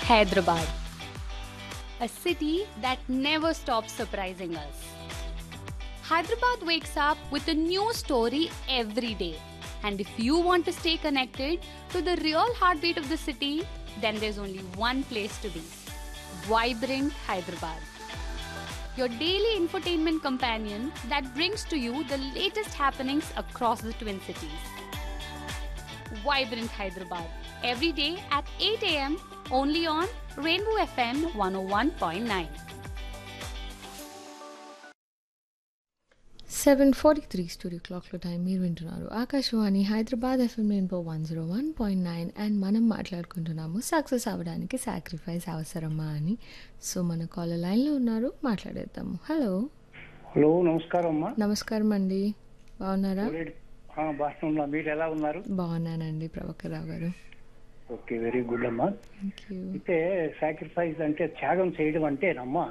Hyderabad, a city that never stops surprising us. Hyderabad wakes up with a new story every day. And if you want to stay connected to the real heartbeat of the city, then there's only one place to be Vibrant Hyderabad. Your daily infotainment companion that brings to you the latest happenings across the Twin Cities. Vibrant Hyderabad, every day at 8 am, only on Rainbow FM 101.9. Seven forty three studio క్లాక్లో time మీరు వింటున్నారు Akashvani Hyderabad FM rainbow one zero one point nine and మనం మాట్లాడుకుంటున్నాము success అవ్వడానికి sacrifice అవసరమా అని so మన caller లైన్లో ఉన్నారు మాట్లాడేద్దాము హలో హలో నమస్కారం అమ్మా నమస్కారం అండి బాగున్నారా ఆ, బాగానే ఉన్నా మీరు ఎలా ఉన్నారు బాగున్నానండి Prabhakar Rao garu okay very good అమ్మా థ్యాంక్ యూ అయితే సాక్రిఫైస్ అంటే త్యాగం చేయడం అంటేనమ్మా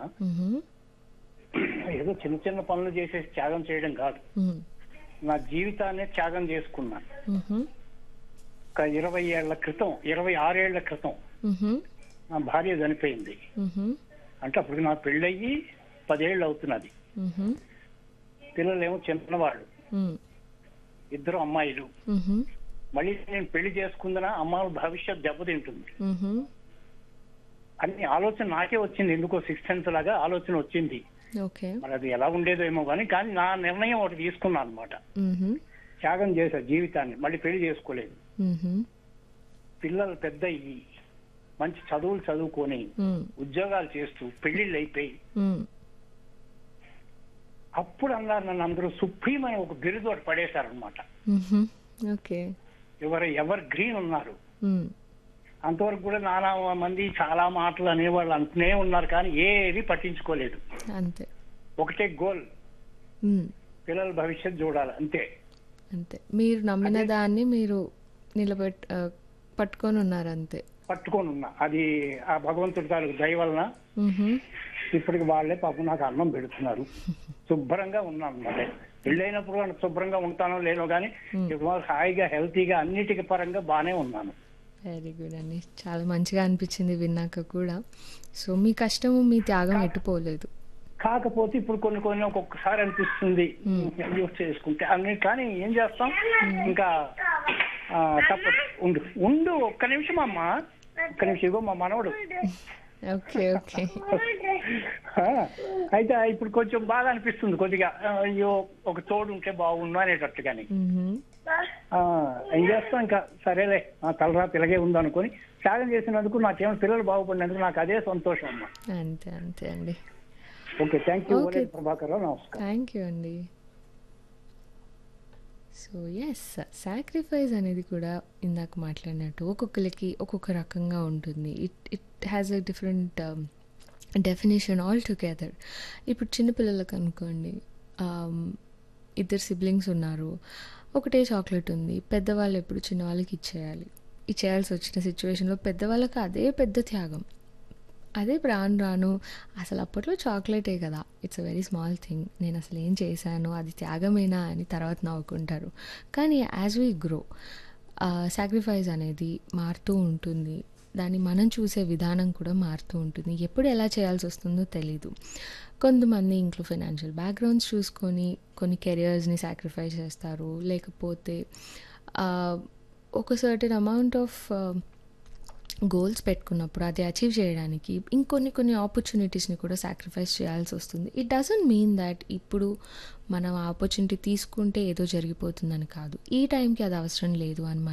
ఏదో చిన్న చిన్న పనులు చేసేసి త్యాగం చేయడం కాదు నా జీవితాన్ని త్యాగం చేసుకున్నాను ఒక ఇరవై ఏళ్ల క్రితం ఇరవై ఆరేళ్ల క్రితం నా భార్య చనిపోయింది అంటే అప్పుడు నాకు పెళ్ళయ్యి పదేళ్ళు అవుతున్నది పిల్లలేమో చిన్నవాళ్ళు ఇద్దరు అమ్మాయిలు మళ్ళీ నేను పెళ్లి చేసుకుందన అమ్మాయిల భవిష్యత్ దెబ్బతింటుంది అన్ని ఆలోచన నాకే వచ్చింది ఎందుకో సిక్స్ సెన్స్ లాగా ఆలోచన వచ్చింది ఓకే మరి అది ఎలా ఉండేదో ఏమో కానీ కానీ నా నిర్ణయం ఒకటి తీసుకున్నాను అనమాట త్యాగం చేశా జీవితాన్ని మళ్ళీ పెళ్లి చేసుకోలేదు పిల్లలు పెద్ద అయ్యి మంచి చదువులు చదువుకొని ఉద్యోగాలు చేస్తూ పెళ్లిళ్ళు అయిపోయి అప్పుడు అన్నారు నన్ను అందరూ సుప్రీం అని ఒక బిరుదు ఒకటి పడేశారనమాట ఓకే ఎవరు ఎవరు గ్రీన్ ఉన్నారు అంతవరకు కూడా నానా మంది చాలా మాటలు అనేవాళ్ళు అంటూనే ఉన్నారు కానీ ఏది పట్టించుకోలేదు అంతే ఒకటే గోల్ మ్మ్. పిల్లల భవిష్యత్ చూడాలి అంతే అంతే మీరు నమ్మిన దాన్ని మీరు నిలబెట్ ఆ, పట్టుకొని ఉన్నారు అంతే పట్టుకొని ఉన్నా అది ఆ భగవంతుడి తాలూకు దయ వలన మ్హూ. ఇప్పటికి వాళ్ళే పాపం నాకు అన్నం పెడుతున్నారు శుభ్రంగా ఉన్నాను అన్నమాట పెళ్ళైనప్పుడు కూడా శుభ్రంగా ఉంటానో లేనో కానీ ఇప్పుడు హాయిగా హెల్తీగా అన్నిటికి పరంగా బాగానే ఉన్నాను వెరీ గుడ్ అండి చాలా మంచిగా అనిపించింది విన్నాక కూడా సో మీ కష్టము మీ త్యాగం ఎట్టుపోలేదు కాకపోతే ఇప్పుడు కొన్ని కొన్ని ఒక్కొక్కసారి అనిపిస్తుంది యూజ్ చేసుకుంటే అన్ని కానీ ఏం చేస్తాం ఇంకా ఆ, తప్పదు ఉండు ఉండు ఒక్క నిమిషం అమ్మా ఒక్క నిమిషం ఇగో మా మనవడు ఓకే ఓకే ఆ, అయితే ఇప్పుడు కొంచెం బాగా అనిపిస్తుంది కొద్దిగా ఆ, అయ్యో ఒక తోడు ఉంటే బాగుండు అనేటట్టుగాని మ్హూ. ఆ, ఏం చేస్తాం ఇంకా సరేలే ఆ తలరా పిల్లగే ఉందనుకొని త్యాగం చేసినందుకు నాకేమో పిల్లలు బాగుపడినందుకు నాకు అదే సంతోషం అమ్మా అంతే అంతే అండి okay thank you Okay. Prabhakar Rao నమస్కారం థ్యాంక్ యూ అండి సో ఎస్ సాక్రిఫైస్ అనేది కూడా ఇందాక మాట్లాడినట్టు ఒక్కొక్కరికి ఒక్కొక్క రకంగా ఉంటుంది it it has a different definition all together ఇప్పుడు చిన్నపిల్లలకు అనుకోండి um, ఇద్దరు సిబ్లింగ్స్ ఉన్నారు ఒకటే చాక్లెట్ ఉంది పెద్దవాళ్ళు ఎప్పుడు చిన్నవాళ్ళకి ఇచ్చేయాలి ఇచ్చేయాల్సి వచ్చిన సిచ్యువేషన్లో పెద్దవాళ్ళకి అదే పెద్ద త్యాగం అదే రాను రాను అసలు అప్పట్లో చాక్లెటే కదా it's a very small thing నేను అసలు ఏం చేశాను అది త్యాగమేనా అని తర్వాత నవ్వుకుంటారు కానీ యాజ్ వీ గ్రో సాక్రిఫైస్ అనేది మారుతూ ఉంటుంది దాన్ని మనం చూసే విధానం కూడా మారుతూ ఉంటుంది ఎప్పుడు ఎలా చేయాల్సి వస్తుందో తెలీదు కొంతమంది ఇంట్లో ఫైనాన్షియల్ బ్యాక్గ్రౌండ్స్ చూసుకొని కొన్ని కెరియర్స్ని సాక్రిఫైస్ చేస్తారు లేకపోతే ఆ, ఒక సర్టెన్ అమౌంట్ ఆఫ్ గోల్స్ పెట్టుకున్నప్పుడు అది అచీవ్ చేయడానికి ఇంకొన్ని కొన్ని ఆపర్చునిటీస్ని కూడా సాక్రిఫైస్ చేయాల్సి వస్తుంది ఇట్ డజంట్ మీన్ దట్ ఇప్పుడు మనం ఆపర్చునిటీ తీసుకుంటే ఏదో జరిగిపోతుందని కాదు ఈ టైంకి అది అవసరం లేదు అని మనం